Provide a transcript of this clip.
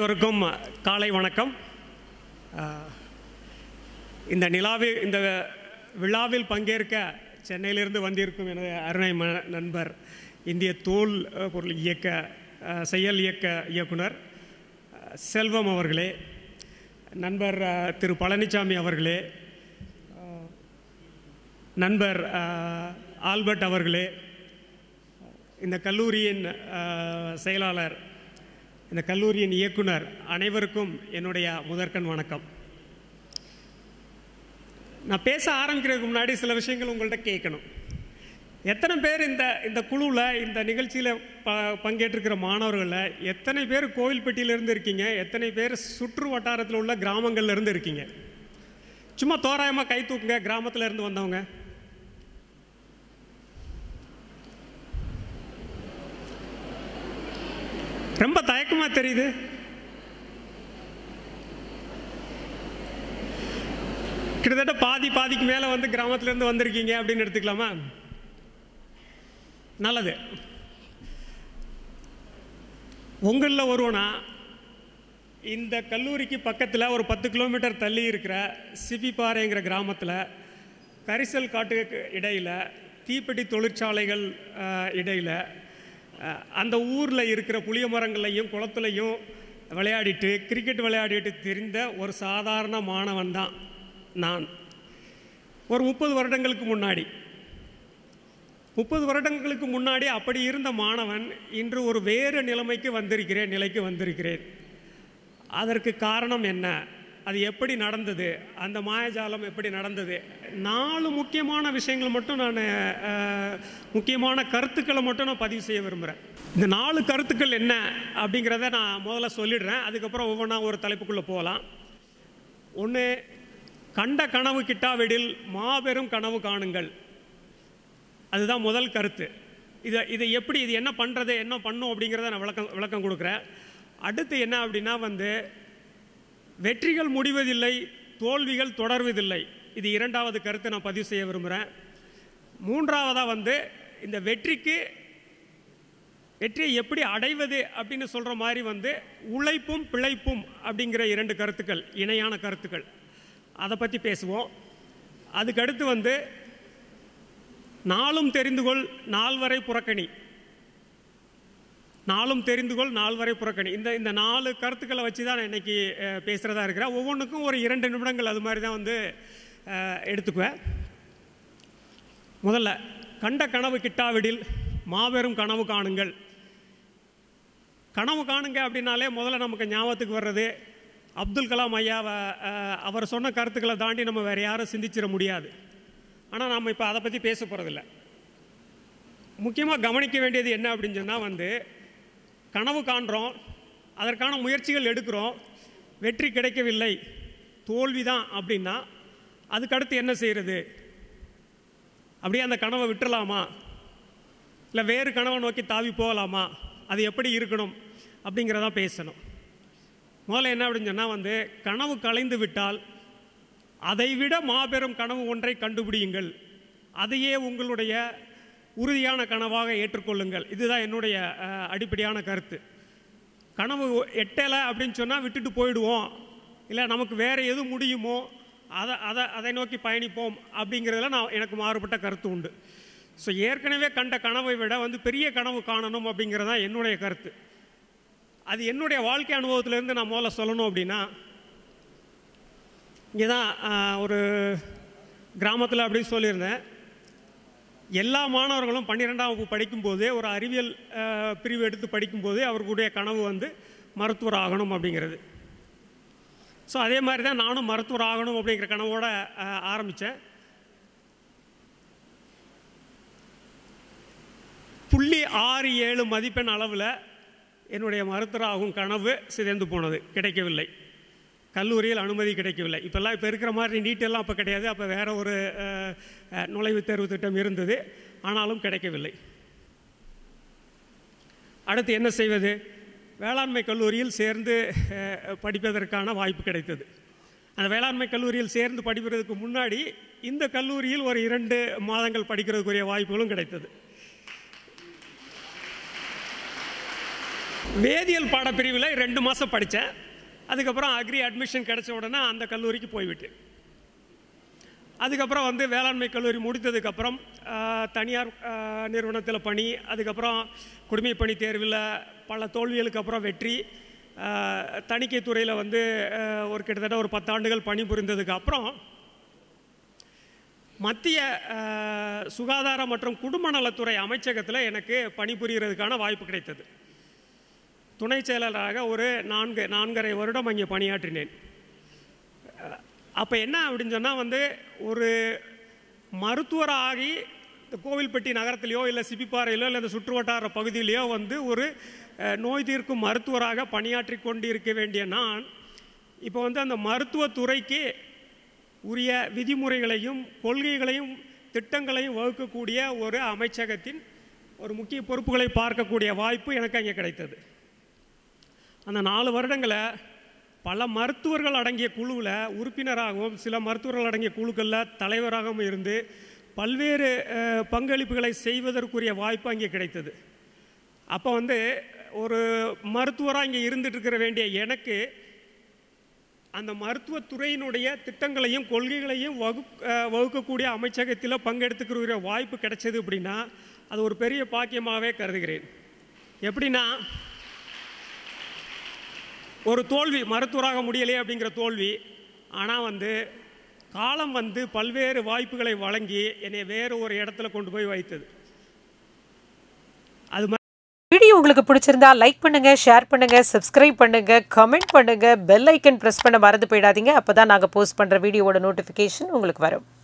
அனைவருக்கும் காலை வணக்கம் அஹ், இந்த நிலாவில் இந்த விழாவில் பங்கேற்க சென்னையிலிருந்து வந்திருக்கும் எனது அருணை ம- நண்பர் இந்திய தோல் அஹ், பொருள் இயக்க அஹ், செயல் இயக்க இயக்குனர் அஹ், செல்வம் அவர்களே நண்பர் அஹ், திரு பழனிசாமி அவர்களே அஹ், நண்பர் அஹ், ஆல்பர்ட் அவர்களே இந்த கல்லூரியின் அஹ், செயலாளர் இந்த கல்லூரியின் இயக்குனர் அனைவருக்கும் என்னுடைய முதற்கண் வணக்கம் நான் பேச ஆரம்பிக்கிறதுக்கு முன்னாடி சில விஷயங்கள் உங்கள்கிட்ட கேட்கணும் எத்தனை பேர் இந்த இந்த குழுவில் இந்த நிகழ்ச்சியில் ப பங்கேற்றிருக்கிற மாணவர்களில் எத்தனை பேர் கோவில்பட்டியிலேருந்து இருக்கீங்க எத்தனை பேர் சுற்று வட்டாரத்தில் உள்ள கிராமங்கள்ல இருந்து இருக்கீங்க சும்மா தோராயமாக கை தூக்குங்க கிராமத்துல இருந்து வந்தவங்க ரொம்ப தயக்கமா தெரியுது கிட்டத்தட்ட பாதி பாதிக்கு மேலே வந்து கிராமத்துலேருந்து வந்திருக்கீங்க அப்படின்னு எடுத்துக்கலாமா நல்லது உங்களில் ஒருவனா இந்த கல்லூரிக்கு பக்கத்தில் ஒரு பத்து கிலோமீட்டர் தள்ளி இருக்கிற சிபிப்பாறைங்கிற கிராமத்தில் கரிசல் காட்டுக்கு இடையில் தீப்பெட்டி தொழிற்சாலைகள் அஹ், இடையில அஹ், அந்த ஊரில் இருக்கிற புளிய மரங்களையும் குளத்துலையும் விளையாடிட்டு கிரிக்கெட் விளையாடிட்டு தெரிந்த ஒரு சாதாரண மாணவன் தான் நான் ஒரு முப்பது வருடங்களுக்கு முன்னாடி முப்பது வருடங்களுக்கு முன்னாடி அப்படி இருந்த மாணவன் இன்று ஒரு வேறு நிலைமைக்கு வந்திருக்கிறேன் நிலைக்கு வந்திருக்கிறேன் அதற்கு காரணம் என்ன அது எப்படி நடந்தது அந்த மாயஜாலம் எப்படி நடந்தது நாலு முக்கியமான விஷயங்கள் மட்டும் நான் அஹ், முக்கியமான கருத்துக்களை மட்டும் நான் பதிவு செய்ய விரும்புகிறேன் இந்த நாலு கருத்துக்கள் என்ன அப்படிங்கிறத நான் முதல்ல சொல்லிடுறேன் அதுக்கப்புறம் ஒவ்வொன்றா ஒரு தலைப்புக்குள்ளே போகலாம் ஒன்று கண்ட கனவு கிட்டாவிடில் மாபெரும் கனவு காணுங்கள் அதுதான் முதல் கருத்து இதை இதை எப்படி இது என்ன பண்ணுறது என்ன பண்ணும் அப்படிங்கிறத நான் விளக்கம் விளக்கம் கொடுக்குறேன் அடுத்து என்ன அப்படின்னா வந்து வெற்றிகள் முடிவதில்லை தோல்விகள் தொடர்வதில்லை இது இரண்டாவது கருத்தை நான் பதிவு செய்ய விரும்புகிறேன் மூன்றாவதாக வந்து இந்த வெற்றிக்கு வெற்றியை எப்படி அடைவது அப்படின்னு சொல்கிற மாதிரி வந்து உழைப்பும் பிழைப்பும் அப்படிங்கிற இரண்டு கருத்துக்கள் இணையான கருத்துக்கள் அதை பற்றி பேசுவோம் அதுக்கடுத்து வந்து நாளும் தெரிந்துகொள் நால்வரை புறக்கணி நாளும் தெரிந்துகொள் நால்வரை புறக்கணி இந்த இந்த நாலு கருத்துக்களை வச்சு தான் நான் இன்றைக்கி பேசுகிறதா இருக்கிறேன் ஒவ்வொன்றுக்கும் ஒரு இரண்டு நிமிடங்கள் அது மாதிரி தான் வந்து அஹ், எடுத்துக்குவேன் முதல்ல கண்ட கனவு கிட்டாவிடில் மாபெரும் கனவு காணுங்கள் கனவு காணுங்க அப்படின்னாலே முதல்ல நமக்கு ஞாபகத்துக்கு வர்றது அப்துல் கலாம் ஐயாவை அஹ், அவர் சொன்ன கருத்துக்களை தாண்டி நம்ம வேறு யாரும் சிந்திச்சிட முடியாது ஆனால் நம்ம இப்போ அதை பற்றி பேச போகிறதில்ல முக்கியமாக கவனிக்க வேண்டியது என்ன அப்படின்னு சொன்னால் வந்து கனவு காண்றோம் அதற்கான முயற்சிகள் எடுக்கிறோம் வெற்றி கிடைக்கவில்லை தோல்வி தான் அப்படின்னா அதுக்கடுத்து என்ன செய்கிறது அப்படியே அந்த கனவை விட்டுறலாமா இல்லை வேறு கனவை நோக்கி தாவி போகலாமா அது எப்படி இருக்கணும் அப்படிங்கிறதா பேசணும் முதல்ல என்ன அப்படின்னு சொன்னால் வந்து கனவு கலைந்து விட்டால் அதைவிட மாபெரும் கனவு ஒன்றை கண்டுபிடியுங்கள் அதையே உங்களுடைய உறுதியான கனவாக ஏற்றுக்கொள்ளுங்கள் இதுதான் என்னுடைய அஹ், அடிப்படையான கருத்து கனவு எட்டலை அப்படின்னு சொன்னால் விட்டுட்டு போயிடுவோம் இல்லை நமக்கு வேறு எது முடியுமோ அதை அதை அதை நோக்கி பயணிப்போம் அப்படிங்கிறதுல நான் எனக்கு மாறுபட்ட கருத்து உண்டு ஸோ ஏற்கனவே கண்ட கனவை விட வந்து பெரிய கனவு காணணும் அப்படிங்கிறது தான் என்னுடைய கருத்து அது என்னுடைய வாழ்க்கை அனுபவத்திலேருந்து நான் முதல்ல சொல்லணும் அப்படின்னா இங்கே தான் ஆஹ், ஒரு கிராமத்தில் அப்படி சொல்லியிருந்தேன் எல்லா மாணவர்களும் பன்னிரெண்டாம் வகுப்பு படிக்கும்போதே ஒரு அறிவியல் ஆஹ், பிரிவு எடுத்து படிக்கும்போதே அவர்களுடைய கனவு வந்து மருத்துவர் ஆகணும் அப்படிங்கிறது ஸோ அதே மாதிரி தான் நானும் மருத்துவர் ஆகணும் அப்படிங்கிற கனவோட ஆரம்பித்தேன் புள்ளி ஆறு ஏழு மதிப்பெண் அளவில் என்னுடைய மருத்துவராகும் கனவு சிதைந்து போனது கிடைக்கவில்லை கல்லூரியில் அனுமதி கிடைக்கவில்லை இப்போல்லாம் இப்போ இருக்கிற மாதிரி நீட்டெல்லாம் அப்போ கிடையாது அப்போ வேற ஒரு அஹ், அஹ், நுழைவுத் தேர்வு திட்டம் இருந்தது ஆனாலும் கிடைக்கவில்லை அடுத்து என்ன செய்வது வேளாண்மை கல்லூரியில் சேர்ந்து அஹ், படிப்பதற்கான வாய்ப்பு கிடைத்தது அந்த வேளாண்மை கல்லூரியில் சேர்ந்து படிப்பதற்கு முன்னாடி இந்த கல்லூரியில் ஒரு இரண்டு மாதங்கள் படிக்கிறதுக்குரிய வாய்ப்புகளும் கிடைத்தது வேதியியல் பாடப்பிரிவில் ரெண்டு மாதம் படித்தேன் அதுக்கப்புறம் அக்ரி அட்மிஷன் கிடைச்ச உடனே அந்த கல்லூரிக்கு போய்விட்டேன் அதுக்கப்புறம் வந்து வேளாண்மை கல்லூரி முடித்ததுக்கப்புறம் ஆஹ், தனியார் நிறுவனத்தில் பணி அதுக்கப்புறம் குடிமைப் பணி தேர்வில் பல தோல்விகளுக்கு அப்புறம் வெற்றி ஆஹ், தணிக்கை துறையில் வந்து ஆஹ், ஒரு கிட்டத்தட்ட ஒரு பத்தாண்டுகள் பணிபுரிந்ததுக்கு அப்புறம் மத்திய ஆஹ், சுகாதார மற்றும் குடும்ப நலத்துறை அமைச்சகத்தில் எனக்கு பணிபுரியறதுக்கான வாய்ப்பு கிடைத்தது துணை செயலராக ஒரு நான்கு நான்கரை வருடம் அங்கே பணியாற்றினேன் அப்போ என்ன அப்படின்னு சொன்னால் வந்து ஒரு மருத்துவராகி இந்த கோவில்பட்டி நகரத்திலேயோ இல்லை சிப்பிப்பாறையிலோ இல்லை இந்த சுற்றுவட்டார பகுதியிலையோ வந்து ஒரு அஹ், நோய் தீர்க்கும் மருத்துவராக பணியாற்றி கொண்டிருக்க வேண்டிய நான் இப்போ வந்து அந்த மருத்துவத்துறைக்கு உரிய விதிமுறைகளையும் கொள்கைகளையும் திட்டங்களையும் வகுக்கக்கூடிய ஒரு அமைச்சகத்தின் ஒரு முக்கிய பொறுப்புகளை பார்க்கக்கூடிய வாய்ப்பு எனக்கு அங்கே கிடைத்தது அந்த நாலு வருடங்களை பல மருத்துவர்கள் அடங்கிய குழுவில் உறுப்பினராகவும் சில மருத்துவர்கள் அடங்கிய குழுக்களில் தலைவராகவும் இருந்து பல்வேறு அஹ், பங்களிப்புகளை செய்வதற்குரிய வாய்ப்பு அங்கே கிடைத்தது அப்போ வந்து ஒரு மருத்துவராக இங்கே இருந்துட்டு இருக்கிற வேண்டிய எனக்கு அந்த மருத்துவத்துறையினுடைய திட்டங்களையும் கொள்கைகளையும் வகு அஹ், வகுக்கக்கூடிய அமைச்சகத்தில் பங்கெடுத்துக்கிற வாய்ப்பு கிடைச்சது அப்படின்னா அது ஒரு பெரிய பாக்கியமாகவே கருதுகிறேன் எப்படின்னா ஒரு தோல்வி மருத்துவராக முடியலையே அப்படிங்கிற தோல்வி ஆனால் வந்து காலம் வந்து பல்வேறு வாய்ப்புகளை வழங்கி என்னை வேறு ஒரு இடத்துல கொண்டு போய் வைத்தது அது மாதிரி வீடியோ உங்களுக்கு பிடிச்சிருந்தா லைக் பண்ணுங்க ஷேர் பண்ணுங்க சப்ஸ்கிரைப் பண்ணுங்க கமெண்ட் பண்ணுங்க பெல் ஐக்கன் பிரஸ் பண்ண மறந்து போயிடாதீங்க அப்பதான் நாங்க போஸ்ட் பண்ற வீடியோவோட நோட்டிஃபிகேஷன் உங்களுக்கு வரும்